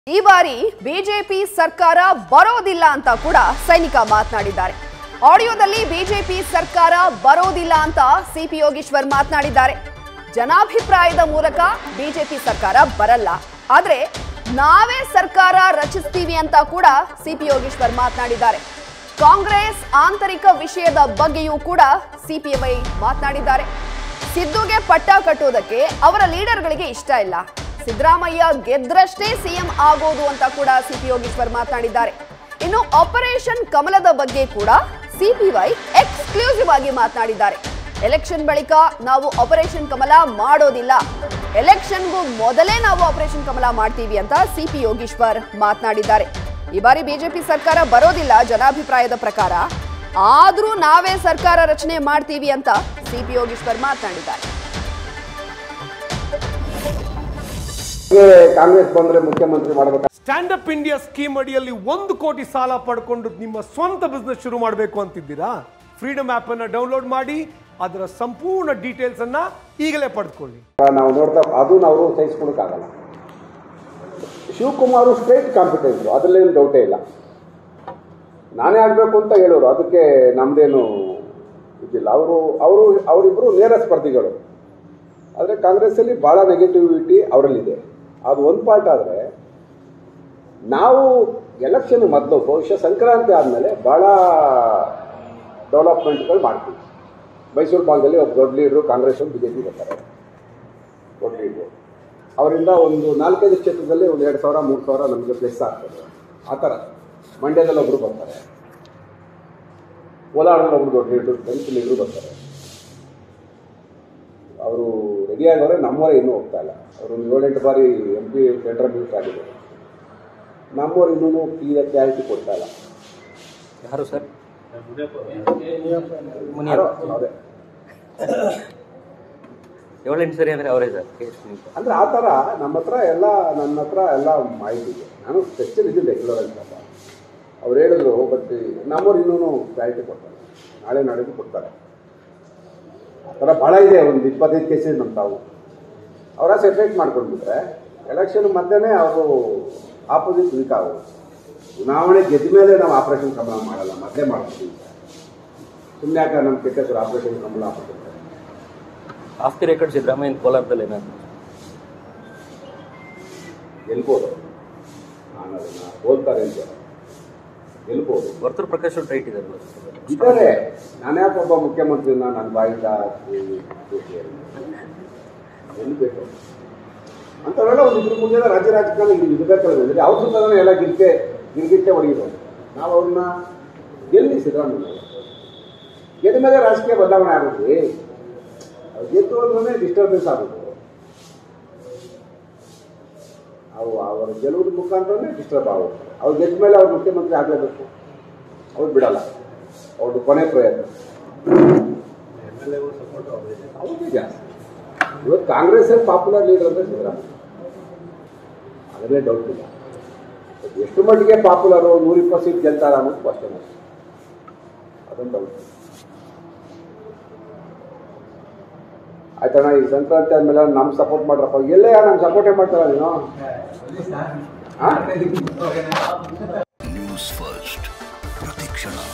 ಈ ಬಾರಿ ಬಿಜೆಪಿ ಸರ್ಕಾರ ಬರೋದಿಲ್ಲ ಅಂತ ಕೂಡ ಸೈನಿಕ ಮಾತನಾಡಿದ್ದಾರೆ ಆಡಿಯೋದಲ್ಲಿ ಬಿಜೆಪಿ ಸರ್ಕಾರ ಬರೋದಿಲ್ಲ ಅಂತ ಸಿಪಿ ಯೋಗೀಶ್ವರ್ ಮಾತನಾಡಿದ್ದಾರೆ ಜನಾಭಿಪ್ರಾಯದ ಮೂಲಕ ಬಿಜೆಪಿ ಸರ್ಕಾರ ಬರಲ್ಲ ಆದ್ರೆ ನಾವೇ ಸರ್ಕಾರ ರಚಿಸ್ತೀವಿ ಅಂತ ಕೂಡ ಸಿಪಿ ಯೋಗೀಶ್ವರ್ ಮಾತನಾಡಿದ್ದಾರೆ ಕಾಂಗ್ರೆಸ್ ಆಂತರಿಕ ವಿಷಯದ ಬಗ್ಗೆಯೂ ಕೂಡ ಸಿಪಿಎಂಐ ಮಾತನಾಡಿದ್ದಾರೆ ಸಿದ್ದುಗೆ ಪಟ್ಟ ಕಟ್ಟುವುದಕ್ಕೆ ಅವರ ಲೀಡರ್ಗಳಿಗೆ ಇಷ್ಟ ಇಲ್ಲ ಸಿದ್ದರಾಮಯ್ಯ ಗೆದ್ರಷ್ಟೇ ಸಿಎಂ ಆಗೋದು ಅಂತ ಕೂಡ ಸಿಪಿ ಯೋಗೀಶ್ವರ್ ಮಾತನಾಡಿದ್ದಾರೆ ಇನ್ನು ಆಪರೇಷನ್ ಕಮಲದ ಬಗ್ಗೆ ಕೂಡ ಸಿಪಿವೈ ಎಕ್ಸ್ಕ್ಲೂಸಿವ್ ಆಗಿ ಮಾತನಾಡಿದ್ದಾರೆ ಎಲೆಕ್ಷನ್ ಬಳಿಕ ನಾವು ಆಪರೇಷನ್ ಕಮಲ ಮಾಡೋದಿಲ್ಲ ಎಲೆಕ್ಷನ್ಗೂ ಮೊದಲೇ ನಾವು ಆಪರೇಷನ್ ಕಮಲ ಮಾಡ್ತೀವಿ ಅಂತ ಸಿಪಿ ಯೋಗೀಶ್ವರ್ ಮಾತನಾಡಿದ್ದಾರೆ ಈ ಬಾರಿ ಬಿಜೆಪಿ ಸರ್ಕಾರ ಬರೋದಿಲ್ಲ ಜನಾಭಿಪ್ರಾಯದ ಪ್ರಕಾರ ಆದ್ರೂ ನಾವೇ ಸರ್ಕಾರ ರಚನೆ ಮಾಡ್ತೀವಿ ಅಂತ ಸಿಪಿ ಯೋಗೀಶ್ವರ್ ಮಾತನಾಡಿದ್ದಾರೆ ಕಾಂಗ್ರೆಸ್ ಬಂದ್ರೆ ಮುಖ್ಯಮಂತ್ರಿ ಮಾಡಬೇಕು ಸ್ಟ್ಯಾಂಡ್ ಅಪ್ ಇಂಡಿಯಾ ಸ್ಕೀಮ್ ಅಡಿಯಲ್ಲಿ ಒಂದು ಕೋಟಿ ಸಾಲ ಪಡ್ಕೊಂಡು ನಿಮ್ಮ ಸ್ವಂತ ಬಿಸ್ನೆಸ್ ಶುರು ಮಾಡಬೇಕು ಅಂತಿದ್ದೀರಾ ಫ್ರೀಡಮ್ ಆಪ್ ಅನ್ನ ಡೌನ್ಲೋಡ್ ಮಾಡಿ ಅದರ ಸಂಪೂರ್ಣ ಡೀಟೇಲ್ಸ್ ಅನ್ನ ಈಗಲೇ ಪಡೆದುಕೊಳ್ಳಿ ನಾವು ನೋಡ್ತಾ ಅದನ್ನ ಅವರು ಸಹಿಸ್ಕೊಳಕ್ಕಾಗಲ್ಲ ಶಿವಕುಮಾರ್ ಸ್ಟ್ರೈಟ್ ಕಾಂಪಿಟೆನ್ಸ್ ಅದರಲ್ಲೇನು ಡೌಟೇ ಇಲ್ಲ ನಾನೇ ಆಗಬೇಕು ಅಂತ ಹೇಳೋರು ಅದಕ್ಕೆ ನಮ್ದೇನು ಇದಿಲ್ಲ ಅವರು ಅವರು ಅವರಿಬ್ಬರು ನೇರ ಸ್ಪರ್ಧಿಗಳು ಆದರೆ ಕಾಂಗ್ರೆಸ್ಸಲ್ಲಿ ಭಾಳ ನೆಗೆಟಿವಿಟಿ ಅವರಲ್ಲಿದೆ ಅದು ಒಂದು ಪಾರ್ಟ್ ಆದರೆ ನಾವು ಎಲೆಕ್ಷನ್ ಮೊದಲು ಬಹುಶಃ ಸಂಕ್ರಾಂತಿ ಆದಮೇಲೆ ಭಾಳ ಡೆವಲಪ್ಮೆಂಟ್ಗಳು ಮಾಡ್ತೀವಿ ಮೈಸೂರು ಭಾಗದಲ್ಲಿ ಒಬ್ಬ ದೊಡ್ಡ ಲೀಡ್ರು ಕಾಂಗ್ರೆಸ್ ಬಿ ಜೆ ಪಿ ಬರ್ತಾರೆ ದೊಡ್ಡ ಲೀಡ್ರು ಅವರಿಂದ ಒಂದು ನಾಲ್ಕೈದು ಕ್ಷೇತ್ರದಲ್ಲಿ ಒಂದು ಎರಡು ಸಾವಿರ ಮೂರು ಸಾವಿರ ನಮಗೆ ಪ್ಲೇಸ್ ಆಗ್ತದೆ ಆ ಥರ ಮಂಡ್ಯದಲ್ಲಿ ಒಬ್ಬರು ಬರ್ತಾರೆ ಕೋಲಾರದಲ್ಲಿ ಒಬ್ರು ದೊಡ್ಡ ಲೀಡ್ರು ಟೆಂತ್ ಲೀಡ್ರು ಬರ್ತಾರೆ ಅವರು ರೆಡಿ ಆಗವ್ರೆ ನಮ್ಮವರೇ ಇನ್ನೂ ಹೋಗ್ತಾ ಇಲ್ಲ ಅವರು ಒಂದು ಏಳೆಂಟು ಬಾರಿ ಎಂ ಪಿ ಸೆಂಟ್ರಲ್ ಮಿನಿಸ್ಟರ್ ಆಗಿದ್ದಾರೆ ನಮ್ಮವ್ರು ಇನ್ನೂ ಕ್ಲಿಯರ್ ಕ್ಲಾರಿಟಿ ಕೊಡ್ತಾ ಇಲ್ಲ ಯಾರು ಸರ್ ಯಾರೋ ಅದೇ ಏಳೆಂಟು ಸರಿ ಅಂದರೆ ಅವರೇ ಸರ್ ಕೆ ಎಸ್ ಮುನಿಯಪ್ಪ ಅಂದ್ರೆ ಆ ಥರ ನಮ್ಮ ಹತ್ರ ಎಲ್ಲ ನನ್ನ ಹತ್ರ ಎಲ್ಲ ಮಾಹಿತಿ ಇದೆ ನಾನು ಸ್ಪೆಷಲ್ ಇದ್ದೀನಿ ರೆಗ್ಯುಲರ್ ಅಂತ ಅವ್ರು ಹೇಳಿದ್ರು ಬಟ್ ನಮ್ಮವ್ರು ಇನ್ನೂ ಕ್ಲಾರಿಟಿ ಕೊಡ್ತಾರೆ ನಾಳೆ ನಾಳೆದು ಕೊಡ್ತಾರೆ ಆ ಥರ ಭಾಳ ಇದೆ ಒಂದು ಇಪ್ಪತ್ತೈದು ಕೇಸಸ್ ನಮ್ಮ ತಾವು ಅವರ ಸೆಪ್ರೇಟ್ ಮಾಡ್ಕೊಂಡ್ಬಿಟ್ರೆ ಎಲೆಕ್ಷನ್ ಮಧ್ಯೆ ಅವರು ಆಪೋಸಿಟ್ ವೀಕ್ ಆಗೋದು ಚುನಾವಣೆ ಗೆದ್ದ ಮೇಲೆ ನಾವು ಆಪರೇಷನ್ ಕಮಲ ಮಾಡಲ್ಲ ಮೊದಲೇ ಮಾಡ್ತೀವಿ ಸುಮ್ಮನೆ ಯಾಕೆ ನಮ್ಮ ಕೆಟ್ಟ ಹೆಸರು operation Kamala operation off the record Siddaramaiah ಕೋಲಾರದಲ್ಲಿ ಏನಾದ್ರು ಗೆಲ್ಬೋದು ನಾನು ಅದನ್ನ ಹೋಲ್ತಾರೆ ಅಂತ ಗೆಲ್ಬೋದು ವರ್ತೂರ್ ಪ್ರಕಾಶ್ ಅವ್ರು ರೈಟ್ ಇದಾರಲ್ಲ ಇದ್ದಾರೆ ನಾನು ಯಾಕೊಬ್ಬ ಮುಖ್ಯಮಂತ್ರಿನ ನನ್ನ ಬಾಯಿಂದ ಗೆಲ್ಬೇಕು ಅಂಥವೆಲ್ಲ ಒಂದು ಇದ್ರ ಮುಂದೆ ರಾಜ್ಯ ರಾಜಕಾರಣ ಇಲ್ಲಿ ಇರಬೇಕಾದ್ರೆ ಅವ್ರ ಸುತ್ತಾನೆ ಎಲ್ಲ ಗಿರ್ಕೆ ಗಿರ್ಗಿಟ್ಟೆ ಹೊಡೆಯೋದು ನಾವು ಅವ್ರನ್ನ ಗೆಲ್ಲಿ ಸಿದ್ದರಾಮಯ್ಯ ಗೆದ್ದ ಮೇಲೆ ರಾಜಕೀಯ ಬದಲಾವಣೆ ಆಗುತ್ತೆ ಅವ್ರು ಗೆದ್ದು ಅಂದ್ರೆ ಡಿಸ್ಟರ್ಬೆನ್ಸ್ ಆಗುತ್ತೆ ಅವು ಅವರ ಗೆಲುವಿನ ಮುಖಾಂತರನೇ ಡಿಸ್ಟರ್ಬ್ ಆಗುತ್ತೆ ಅವ್ರು ಗೆದ್ದ ಮೇಲೆ ಅವ್ರು ಮುಖ್ಯಮಂತ್ರಿ ಆಗಲೇಬೇಕು ಅವ್ರು ಬಿಡಲ್ಲ ಅವ್ರದ್ದು ಕೊನೆ ಪ್ರಯತ್ನ ಅವ್ರಿಗೆ ಜಾಸ್ತಿ ಇವತ್ತು ಕಾಂಗ್ರೆಸ್ ಪಾಪ್ಯುಲರ್ ಲೀಡರ್ ಅಂದರೆ ಸಿದ್ದರಾಮಯ್ಯ ಅದನ್ನೇ ಡೌಟ್ ಇಲ್ಲ ಬಟ್ ಎಷ್ಟು ಮಟ್ಟಿಗೆ ಪಾಪ್ಯುಲರು ನೂರಿಪ್ಪತ್ತು ಸೀಟ್ ಗೆಲ್ತಾರ ಅನ್ನೋದು ಕ್ವಶನ್ ಅಷ್ಟೇ ಅದೊಂದು ಡೌಟ್ ಆಯ್ತಣ್ಣ ಈ ಸಂಕ್ರಾಂತಿ ಆದ್ಮೇಲೆ ನಮ್ಗೆ ಸಪೋರ್ಟ್ ಮಾಡ್ರಪ್ಪ ಎಲ್ಲೇ ನಮ್ಗೆ ಸಪೋರ್ಟೇ ಮಾಡ್ತಾರ ನೀನು ಹಾಂ ನ್ಯೂಸ್ ಫಸ್ಟ್ ಪ್ರತಿಕ್ಷಣ